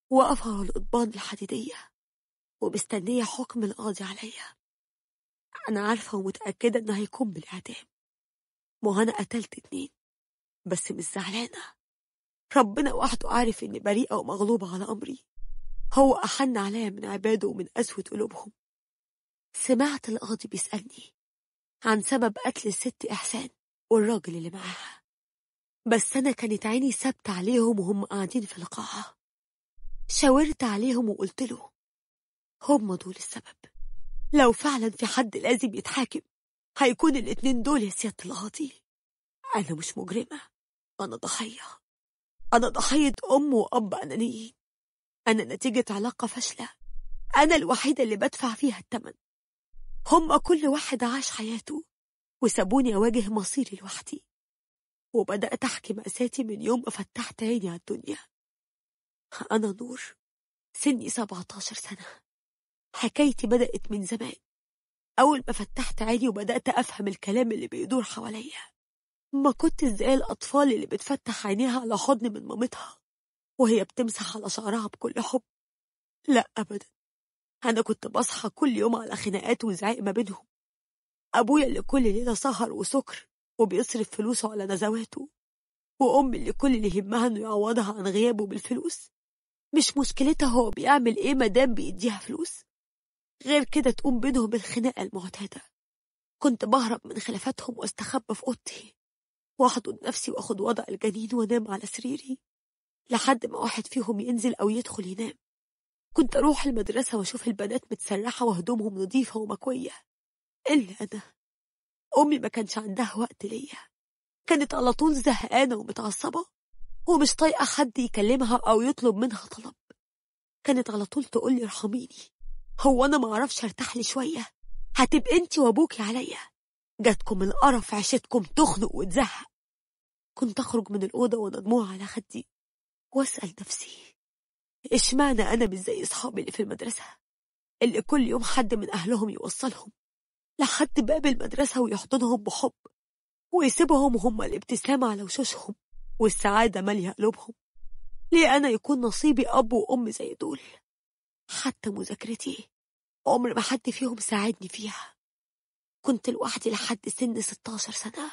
واقفة على القضبان الحديدية ومستنية حكم القاضي عليا أنا عارفة ومتأكدة إنه هيكون بالإعدام ما أنا قتلت اتنين بس مش زعلانة ربنا وحده عارف إني بريئة ومغلوبة على أمري هو أحن عليا من عباده ومن قسوة قلوبهم سمعت القاضي بيسألني عن سبب قتل الست إحسان والراجل اللي معاها بس أنا كانت عيني ثابتة عليهم وهم قاعدين في القاعة شاورت عليهم وقلت له هم دول السبب لو فعلا في حد لازم يتحاكم هيكون الاتنين دول يا سيادة القاضي أنا مش مجرمة أنا ضحية أنا ضحية أم وأب أنانيين أنا نتيجة علاقة فاشلة أنا الوحيدة اللي بدفع فيها التمن هم كل واحد عاش حياته وسابوني أواجه مصيري لوحدي وبدأت أحكي مأساتي من يوم ما فتحت عيني على الدنيا أنا نور سني 17 سنة حكايتي بدأت من زمان أول ما فتحت عيني وبدأت أفهم الكلام اللي بيدور حواليا ما كنت زي الأطفال اللي بتفتح عينيها على حضن من مامتها وهي بتمسح على شعرها بكل حب لا أبدا أنا كنت بصحى كل يوم على خناقات وزعيق ما بينهم أبويا اللي كل ليلة سهر وسكر وبيصرف فلوسه على نزواته وأمي اللي كل اللي يهمها إنه يعوضها عن غيابه بالفلوس مش مشكلتها هو بيعمل إيه مادام بيديها فلوس غير كده تقوم بينهم الخناقة المعتادة كنت بهرب من خلافاتهم واستخبى في أوضتي واحضن نفسي واخد وضع الجنين وانام على سريري لحد ما واحد فيهم ينزل أو يدخل ينام كنت أروح المدرسة وأشوف البنات متسرحة وهدومهم نظيفة ومكوية إلا أنا أمي ما كانش عندها وقت ليا كانت على طول زهقانة ومتعصبة ومش طايقة حد يكلمها أو يطلب منها طلب كانت على طول تقولي ارحميني هو أنا معرفش أرتاح لي شوية هتبقى أنت وأبوكي عليا جاتكم القرف عيشتكم تخنق وتزهق كنت أخرج من الأوضة وأنا دموع على خدي وأسأل نفسي إشمعنى أنا مش زي أصحابي اللي في المدرسة اللي كل يوم حد من أهلهم يوصلهم لحد باب المدرسة ويحضنهم بحب ويسيبهم هم الابتسامة على وشوشهم والسعادة مالية قلوبهم ليه أنا يكون نصيبي أب وأم زي دول حتى مذاكرتي عمر ما حد فيهم ساعدني فيها كنت لوحدي لحد سن 16 سنة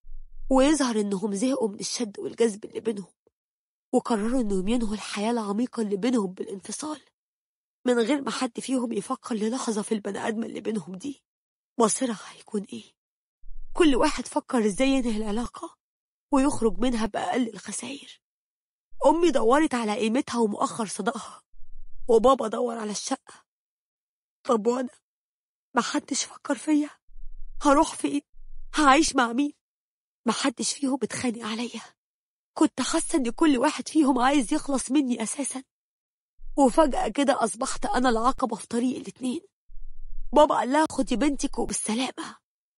ويظهر إنهم زهقوا من الشد والجذب اللي بينهم وقرروا إنهم ينهوا الحياة العميقة اللي بينهم بالانفصال من غير ما حد فيهم يفكر للحظة في البني آدمة اللي بينهم دي مصيرها هيكون إيه كل واحد فكر إزاي ينهي العلاقة ويخرج منها بأقل الخسائر أمي دورت على قيمتها ومؤخر صداقها وبابا دور على الشقة طب وأنا محدش فكر فيا هروح فين هعيش مع مين محدش فيهم اتخانق عليا كنت حاسة إن كل واحد فيهم عايز يخلص مني أساسا وفجأة كده أصبحت أنا العقبة في طريق الاتنين بابا قال لها خدي بنتك وبالسلامة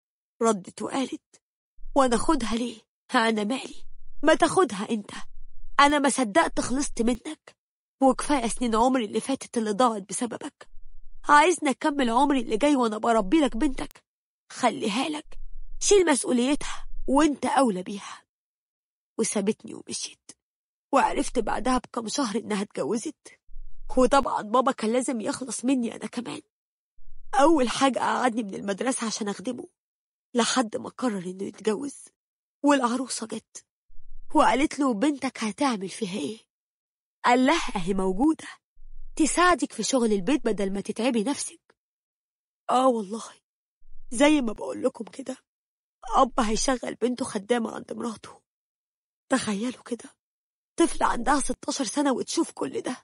ردت وقالت وأنا أخدها ليه ها أنا مالي ما تاخدها أنت أنا ما صدقت خلصت منك وكفاية سنين عمري اللي فاتت اللي ضاعت بسببك عايزني أكمل عمري اللي جاي وأنا بربي لك بنتك خليها لك شيل مسؤوليتها وأنت أولى بيها وسابتني ومشيت وعرفت بعدها بكم شهر إنها اتجوزت وطبعا بابا كان لازم يخلص مني أنا كمان أول حاجة قعدني من المدرسة عشان أخدمه لحد ما قرر إنه يتجوز والعروسة جت وقالت له بنتك هتعمل فيها إيه قال لها أهي موجودة تساعدك في شغل البيت بدل ما تتعبي نفسك آه والله زي ما بقول لكم كده أب هيشغل بنته خدامة عند مراته تخيلوا كده طفلة عندها 16 سنة وتشوف كل ده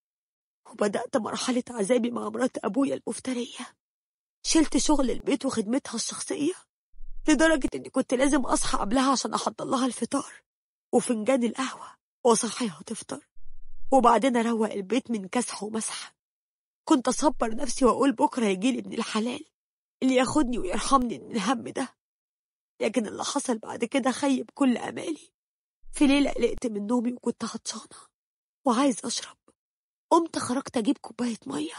وبدأت مرحلة عذابي مع مرات أبويا المفترية شلت شغل البيت وخدمتها الشخصية لدرجة إني كنت لازم أصحى قبلها عشان أحضر لها الفطار وفنجان القهوة وأصحيها تفطر وبعدين أروق البيت من كسح ومسح كنت أصبر نفسي وأقول بكرة يجيلي ابن الحلال اللي ياخدني ويرحمني من الهم ده لكن اللي حصل بعد كده خيب كل أمالي في ليلة قلقت من نومي وكنت عطشانة وعايز أشرب قمت خرجت أجيب كوباية مية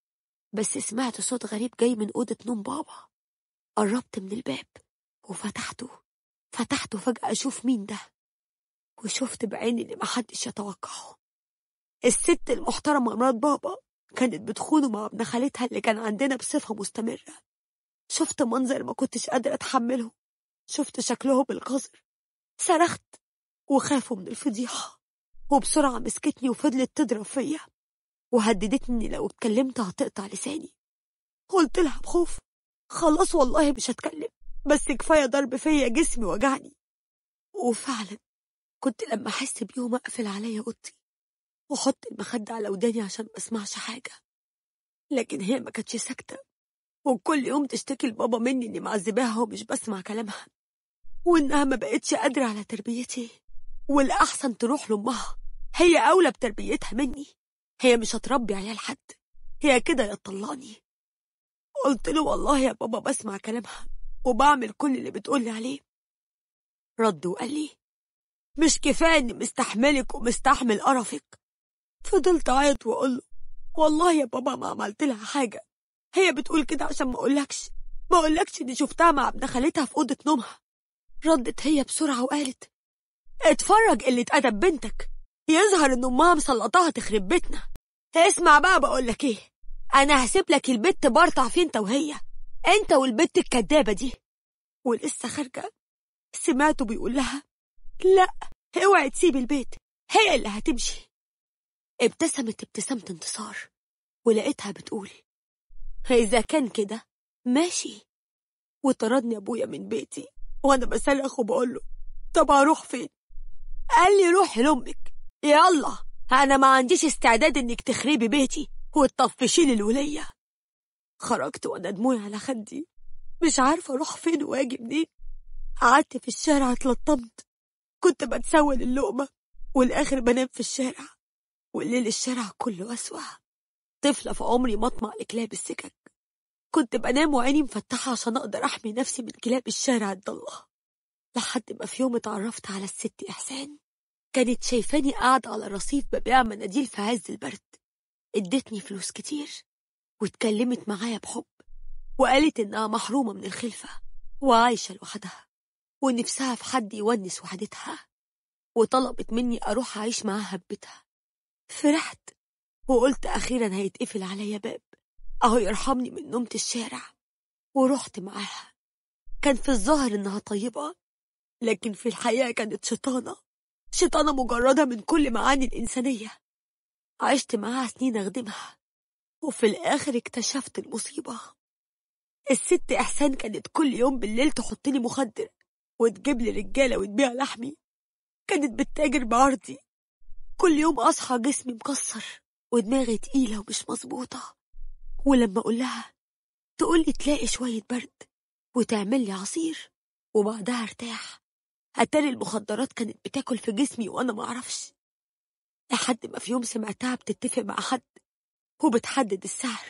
بس سمعت صوت غريب جاي من أوضة نوم بابا قربت من الباب وفتحته فتحته فجأة أشوف مين ده وشفت بعيني اللي محدش يتوقعه الست المحترمة مرات بابا كانت بتخونه مع ابن خالتها اللي كان عندنا بصفة مستمرة شفت منظر ما كنتش قادرة أتحمله شفت شكلهم القذر صرخت وخافوا من الفضيحة وبسرعة مسكتني وفضلت تضرب فيا وهددتني لو اتكلمت هتقطع لساني قلت لها بخوف خلاص والله مش هتكلم بس كفاية ضرب فيا جسمي وجعني وفعلا كنت لما أحس بيهم أقفل عليا أوضتي وأحط المخدة على وداني عشان ما أسمعش حاجة لكن هي ما كانتش ساكتة وكل يوم تشتكي لبابا مني إني معذباها ومش بسمع كلامها وإنها ما بقتش قادرة على تربيتي والأحسن تروح لأمها هي أولى بتربيتها مني هي مش هتربي عيال حد هي كده يا طلاني قلت له والله يا بابا بسمع كلامها وبعمل كل اللي بتقولي عليه رد وقال لي مش كفاية إني مستحملك ومستحمل قرفك فضلت أعيط وأقول له والله يا بابا ما عملت لها حاجة هي بتقول كده عشان ما أقولكش ما أقولكش إني شفتها مع ابن خالتها في أوضة نومها ردت هي بسرعة وقالت اتفرج اللي أدب بنتك يظهر إن أمها مسلطاها تخرب بيتنا اسمع بقى بقولك إيه أنا هسيب لك البت برطع فيه أنت وهي أنت والبت الكدابة دي ولسه خارجة سمعته بيقول لها لا اوعي تسيبي البيت هي اللي هتمشي ابتسمت ابتسامة انتصار ولقيتها بتقول إذا كان كده ماشي وطردني أبويا من بيتي وأنا بصرخ وبقول له طب هروح فين؟ قال لي روحي لأمك يلا أنا ما عنديش استعداد إنك تخربي بيتي وتطفشي لي الولية خرجت وأنا دموعي على خدي مش عارفة أروح فين وأجي منين قعدت في الشارع اتلطمت كنت بتسول اللقمة والآخر بنام في الشارع والليل الشارع كله أسوأ طفلة في عمري مطمع لكلاب السكك كنت بنام وعيني مفتحة عشان أقدر أحمي نفسي من كلاب الشارع الضلة لحد ما في يوم اتعرفت على الست إحسان كانت شايفاني قاعدة على رصيف ببيع مناديل في عز البرد ادتني فلوس كتير واتكلمت معايا بحب وقالت إنها محرومة من الخلفة وعايشة لوحدها ونفسها في حد يونس وحدتها وطلبت مني أروح أعيش معاها في بيتها فرحت وقلت أخيرا هيتقفل عليا باب أهو يرحمني من نومة الشارع ورحت معاها كان في الظاهر إنها طيبة لكن في الحقيقة كانت شيطانة شيطانة مجردة من كل معاني الإنسانية عشت معاها سنين أخدمها وفي الآخر اكتشفت المصيبة الست إحسان كانت كل يوم بالليل تحطلي مخدر وتجيب لي رجالة وتبيع لحمي كانت بتتاجر بعرضي كل يوم أصحى جسمي مكسر ودماغي تقيلة ومش مظبوطة ولما أقول لها تقولي تلاقي شوية برد وتعمل لي عصير وبعدها ارتاح أتاري المخدرات كانت بتاكل في جسمي وأنا معرفش لحد ما في يوم سمعتها بتتفق مع حد وبتحدد السعر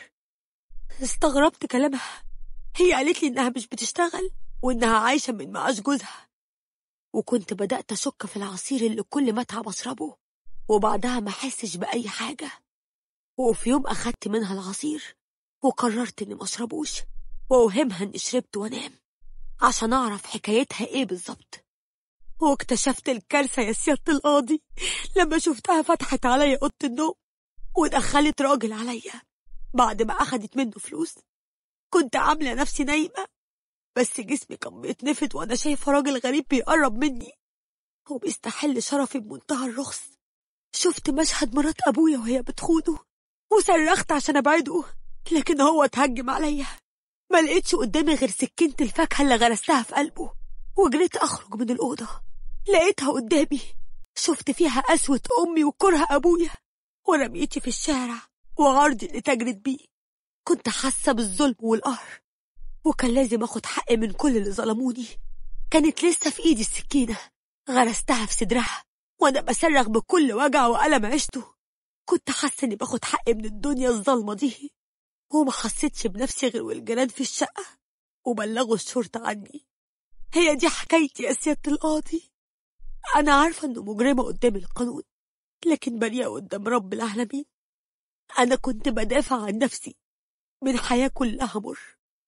استغربت كلامها هي قالت لي إنها مش بتشتغل وإنها عايشة من معاش جوزها وكنت بدأت أشك في العصير اللي كل ما أتعب أشربه وبعدها ما أحسش بأي حاجة وفي يوم أخدت منها العصير وقررت إني ما أشربوش وأوهمها إني شربت وأنام عشان أعرف حكايتها إيه بالظبط واكتشفت الكارثة يا سيادة القاضي لما شفتها فتحت عليا أوضة النوم ودخلت راجل عليا بعد ما أخدت منه فلوس كنت عاملة نفسي نايمة بس جسمي كان بيتنفض وأنا شايفة راجل غريب بيقرب مني وبيستحل شرفي بمنتهى الرخص شفت مشهد مرات أبويا وهي بتخونه وصرخت عشان أبعده لكن هو اتهجم عليا ما لقيتش قدامي غير سكينة الفاكهة اللي غرستها في قلبه وجريت أخرج من الأوضة لقيتها قدامي شفت فيها قسوة أمي وكره أبويا ورميتي في الشارع وعرضي اللي تجرد بيه كنت حاسة بالظلم والقهر وكان لازم أخد حقي من كل اللي ظلموني كانت لسه في إيدي السكينة غرستها في صدرها وأنا بصرخ بكل وجع وألم عشته كنت حاسة إني باخد حقي من الدنيا الظلمة دي وما حسيتش بنفسي غير والجيران في الشقة وبلغوا الشرطة عني هي دي حكايتي يا سيادة القاضي أنا عارفة إنه مجرمة قدام القانون لكن بريئة قدام رب العالمين أنا كنت بدافع عن نفسي من حياة كلها مر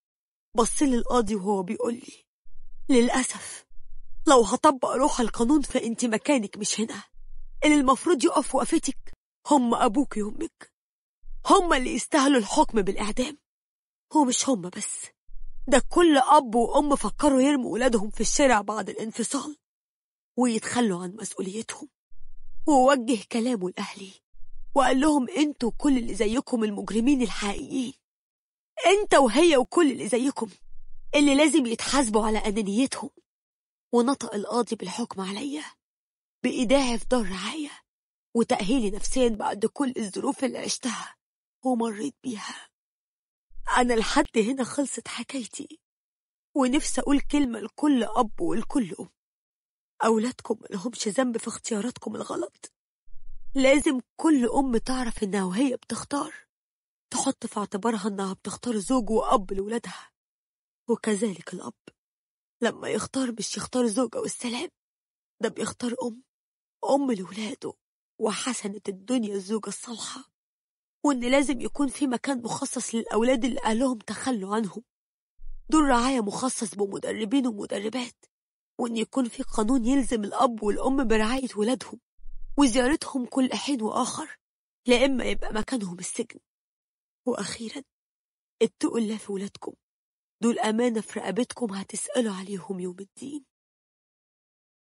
بصلي القاضي وهو بيقول لي للأسف لو هطبق روح القانون فأنت مكانك مش هنا اللي المفروض يقف وقفتك هم أبوك وأمك هم اللي يستاهلوا الحكم بالإعدام ومش هم بس ده كل أب وأم فكروا يرموا ولادهم في الشارع بعد الانفصال ويتخلوا عن مسؤوليتهم ووجه كلامه لأهلي وقال لهم انتوا كل اللي زيكم المجرمين الحقيقيين انت وهي وكل اللي زيكم اللي لازم يتحاسبوا على أنانيتهم ونطق القاضي بالحكم عليا بإيداعي في دار رعاية وتأهيلي نفسيا بعد كل الظروف اللي عشتها ومريت بيها أنا لحد هنا خلصت حكايتي ونفسي أقول كلمة لكل أب ولكل أم أولادكم ملهمش ذنب في اختياراتكم الغلط لازم كل أم تعرف إنها وهي بتختار تحط في اعتبارها إنها بتختار زوج وأب لولادها وكذلك الأب لما يختار مش يختار زوجة والسلام ده بيختار أم أم لولاده وحسنة الدنيا الزوجة الصالحة وإن لازم يكون في مكان مخصص للأولاد اللي أهلهم تخلوا عنهم دول رعاية مخصص بمدربين ومدربات وإن يكون في قانون يلزم الأب والأم برعاية ولادهم وزيارتهم كل حين وآخر لا إما يبقى مكانهم السجن وأخيرا اتقوا الله في ولادكم دول أمانة في رقبتكم هتسألوا عليهم يوم الدين